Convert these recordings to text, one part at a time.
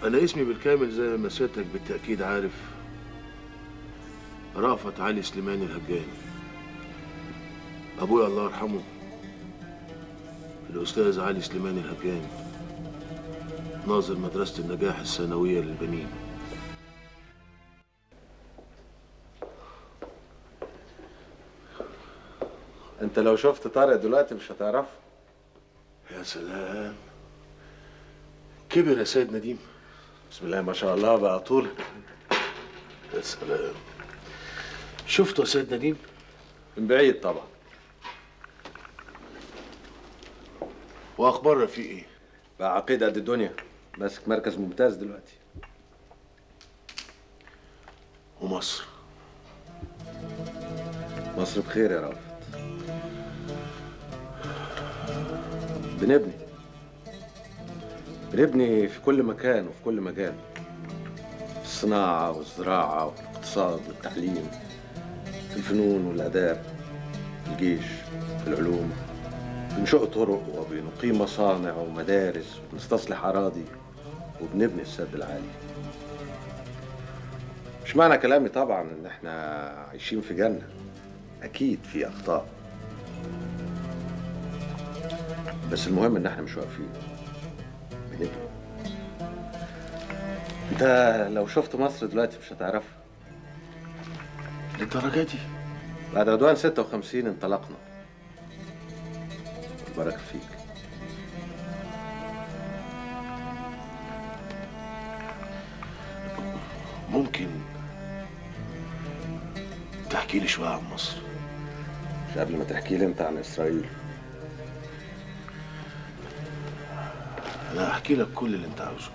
أنا اسمي بالكامل زي ما سيادتك بالتأكيد عارف رأفت علي سليمان الهجان أبويا الله يرحمه الأستاذ علي سليمان الهجان ناظر مدرسة النجاح الثانوية للبنين انت لو شفت طارق دلوقتي مش هتعرفه يا سلام كبر يا سيد نديم بسم الله ما شاء الله بقى طول يا سلام شفته يا سيد نديم من بعيد طبعا وأخبار رفيق إيه؟ بقى عقيد قد الدنيا ماسك مركز ممتاز دلوقتي ومصر مصر بخير يا رافت بنبني بنبني في كل مكان وفي كل مجال في الصناعة والزراعة والاقتصاد والتعليم في الفنون والآداب في الجيش في العلوم بنشق طرق وبنقيم مصانع ومدارس وبنستصلح أراضي وبنبني السد العالي مش معنى كلامي طبعا ان احنا عايشين في جنة اكيد في اخطاء بس المهم ان احنا مش واقفين بنبني انت لو شفت مصر دلوقتي مش هتعرفها للدرجة دي بعد عدوان 56 انطلقنا البركة فيك ممكن تحكي لي شوية عن مصر مش قبل ما تحكي لي انت عن اسرائيل أنا هحكي لك كل اللي أنت عاوزه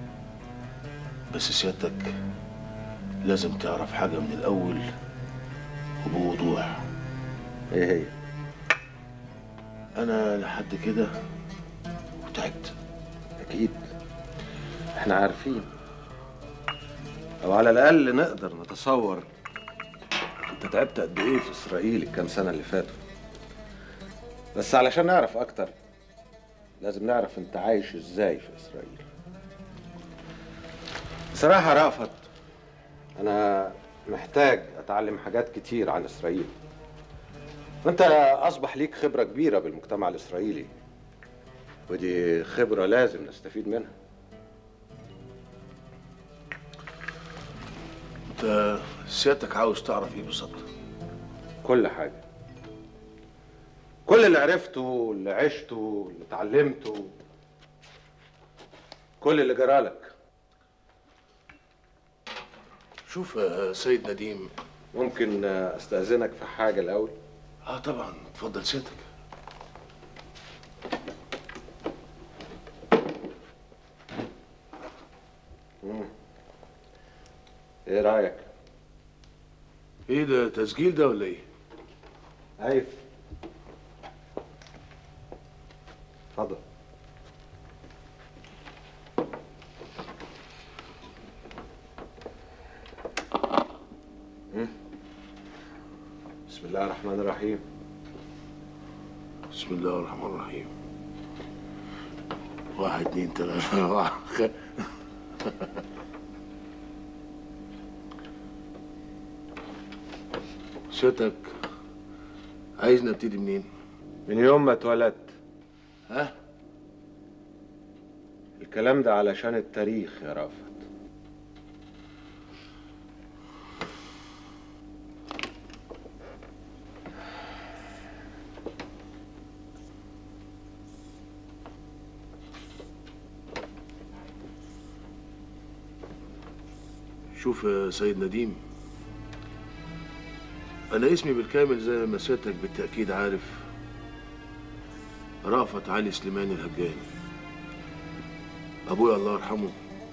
بس سيادتك لازم تعرف حاجة من الأول وبوضوح ايه هي أنا لحد كده وتعبت اكيد احنا عارفين او على الاقل نقدر نتصور انت تعبت قد ايه في اسرائيل الكام سنه اللي فاتوا بس علشان نعرف اكتر لازم نعرف انت عايش ازاي في اسرائيل بصراحه رأفت انا محتاج اتعلم حاجات كتير عن اسرائيل وانت اصبح ليك خبره كبيره بالمجتمع الاسرائيلي ودي خبره لازم نستفيد منها أنت سيادتك عاوز تعرف إيه بالظبط كل حاجة كل اللي عرفته واللي عشته واللي اتعلمته كل اللي جرالك شوف يا سيد نديم ممكن استأذنك في حاجة الأول آه طبعا اتفضل سيادتك ايه رأيك؟ إيه ده تسجيل ده ولا إيه؟ عايز اتفضل مم. بسم الله الرحمن الرحيم بسم الله الرحمن الرحيم واحد اتنين تلاتة أربعة خ- سيادتك عايزني ابتدي منين؟ من يوم ما اتولدت ها؟ الكلام ده علشان التاريخ يا رافت شوف يا سيد نديم أنا اسمي بالكامل زي ما سيادتك بالتأكيد عارف رأفت علي سليمان الهجان أبويا الله يرحمه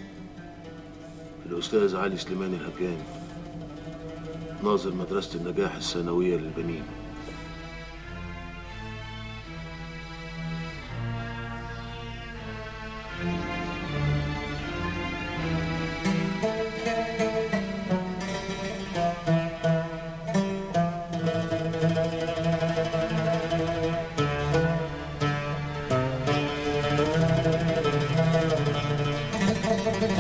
الأستاذ علي سليمان الهجان ناظر مدرسة النجاح الثانوية للبنين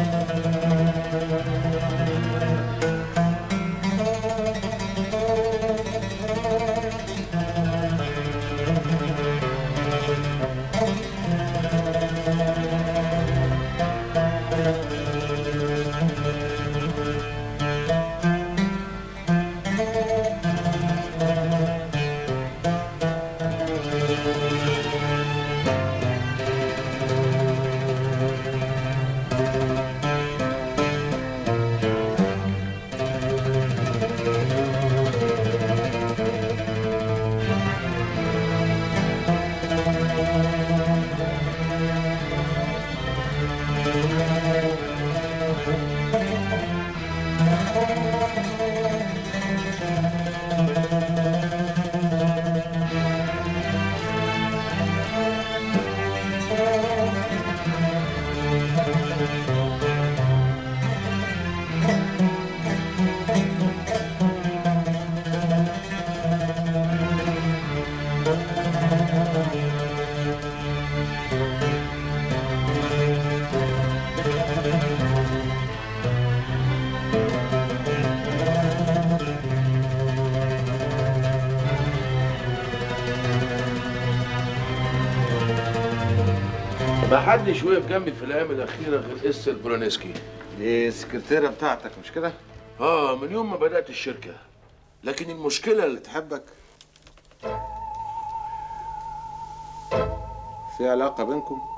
ما حدش وقف جنبي في الايام الاخيره غير اس البرونسكي دي السكرتيرة بتاعتك مش كده؟ اه من يوم ما بدات الشركه لكن المشكله اللي تحبك في علاقة بينكم؟